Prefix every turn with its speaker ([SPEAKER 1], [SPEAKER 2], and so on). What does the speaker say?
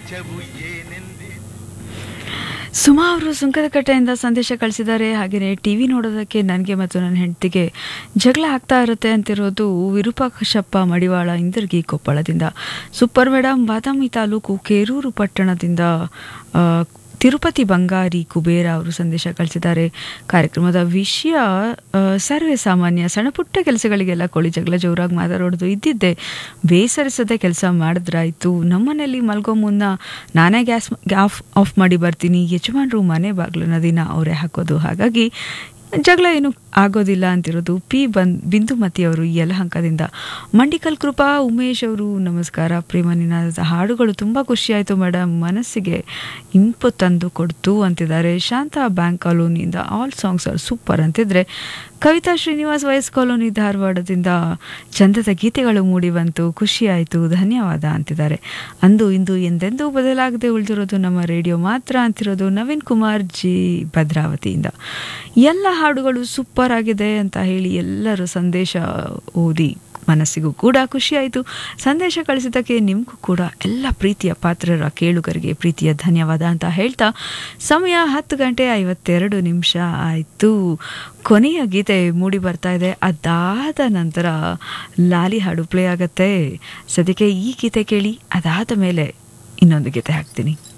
[SPEAKER 1] ವೆಚ್ಚವು ಏನೆಂದೇ
[SPEAKER 2] ಸುಮಾ ಅವರು ಸುಂಕದಕಟ್ಟೆಯಿಂದ ಸಂದೇಶ ಕಳಿಸಿದ್ದಾರೆ ಹಾಗೆಯೇ ಟಿ ವಿ ನೋಡೋದಕ್ಕೆ ನನಗೆ ಮತ್ತು ನನ್ನ ಹೆಂಡತಿಗೆ ಜಗಳ ಆಗ್ತಾ ಇರುತ್ತೆ ಅಂತಿರೋದು ವಿರೂಪಾಕ್ಷಪ್ಪ ಮಡಿವಾಳ ಇಂದರ್ಗಿ ಕೊಪ್ಪಳದಿಂದ ಸೂಪರ್ ಮೇಡಮ್ ಬಾದಾಮಿ ತಾಲೂಕು ಕೇರೂರು ಪಟ್ಟಣದಿಂದ ಆ, ತಿರುಪತಿ ಬಂಗಾರಿ ಕುಬೇರ ಅವರು ಸಂದೇಶ ಕಳಿಸಿದ್ದಾರೆ ಕಾರ್ಯಕ್ರಮದ ವಿಷಯ ಆ, ಸರ್ವೇ ಸಾಮಾನ್ಯ ಸಣ್ಣ ಪುಟ್ಟ ಕೆಲಸಗಳಿಗೆಲ್ಲ ಕೋಳಿ ಜಗಳ ಜೋರಾಗಿ ಮಾತಾಡೋದು ಇದ್ದಿದ್ದೆ ಬೇಸರಿಸದೆ ಕೆಲಸ ಮಾಡಿದ್ರಾಯ್ತು ನಮ್ಮನೇಲಿ ಮಲ್ಗೋ ಮುನ್ನ ನಾನೇ ಗ್ಯಾಸ್ ಆಫ್ ಆಫ್ ಮಾಡಿ ಬರ್ತೀನಿ ಯಜಮಾನರು ಮನೆ ಬಾಗಿಲನ್ನ ದಿನ ಅವರೇ ಹಾಕೋದು ಹಾಗಾಗಿ ಜಗಳ ಏನು ಆಗೋದಿಲ್ಲ ಅಂತಿರೋದು ಪಿ ಬನ್ ಬಿಂದುಮತಿ ಅವರು ಯಲಹಂಕದಿಂದ ಮಂಡಿಕಲ್ ಕೃಪಾ ಉಮೇಶ್ ಅವರು ನಮಸ್ಕಾರ ಪ್ರೇಮ ನಿನಾದದ ಹಾಡುಗಳು ತುಂಬ ಖುಷಿಯಾಯಿತು ಮೇಡಮ್ ಮನಸ್ಸಿಗೆ ಇಂಪು ತಂದು ಕೊಡ್ತು ಅಂತಿದ್ದಾರೆ ಶಾಂತ ಬ್ಯಾಂಕ್ ಕಾಲೋನಿಯಿಂದ ಆಲ್ ಸಾಂಗ್ಸ್ ಆರ್ ಸೂಪರ್ ಅಂತಿದ್ರೆ ಕವಿತಾ ಶ್ರೀನಿವಾಸ್ ವಯಸ್ ಕಾಲೋನಿ ಧಾರವಾಡದಿಂದ ಚಂದದ ಗೀತೆಗಳು ಮೂಡಿ ಬಂತು ಖುಷಿಯಾಯಿತು ಧನ್ಯವಾದ ಅಂತಿದ್ದಾರೆ ಅಂದು ಇಂದು ಎಂದೆಂದೂ ಬದಲಾಗದೆ ಉಳಿದಿರೋದು ನಮ್ಮ ರೇಡಿಯೋ ಮಾತ್ರ ಅಂತಿರೋದು ನವೀನ್ ಕುಮಾರ್ ಜಿ ಭದ್ರಾವತಿಯಿಂದ ಎಲ್ಲ ಹಾಡುಗಳು ಸೂಪರ್ ಆಗಿದೆ ಅಂತ ಹೇಳಿ ಎಲ್ಲರೂ ಸಂದೇಶ ಓದಿ ಮನಸ್ಸಿಗೂ ಕೂಡ ಖುಷಿಯಾಯಿತು ಸಂದೇಶ ಕಳಿಸಿದ್ದಕ್ಕೆ ನಿಮಗೂ ಕೂಡ ಎಲ್ಲ ಪ್ರೀತಿಯ ಪಾತ್ರರ ಕೇಳುಗರಿಗೆ ಪ್ರೀತಿಯ ಧನ್ಯವಾದ ಅಂತ ಹೇಳ್ತಾ ಸಮಯ ಹತ್ತು ಗಂಟೆ ಐವತ್ತೆರಡು ನಿಮಿಷ ಆಯಿತು ಕೊನೆಯ ಗೀತೆ ಮೂಡಿ ಬರ್ತಾ ಇದೆ ಅದಾದ ನಂತರ ಲಾಲಿ ಹಾಡು ಪ್ಲೇ ಆಗತ್ತೆ ಸದ್ಯಕ್ಕೆ ಈ ಗೀತೆ ಕೇಳಿ ಅದಾದ ಮೇಲೆ ಇನ್ನೊಂದು ಗೀತೆ ಹಾಕ್ತೀನಿ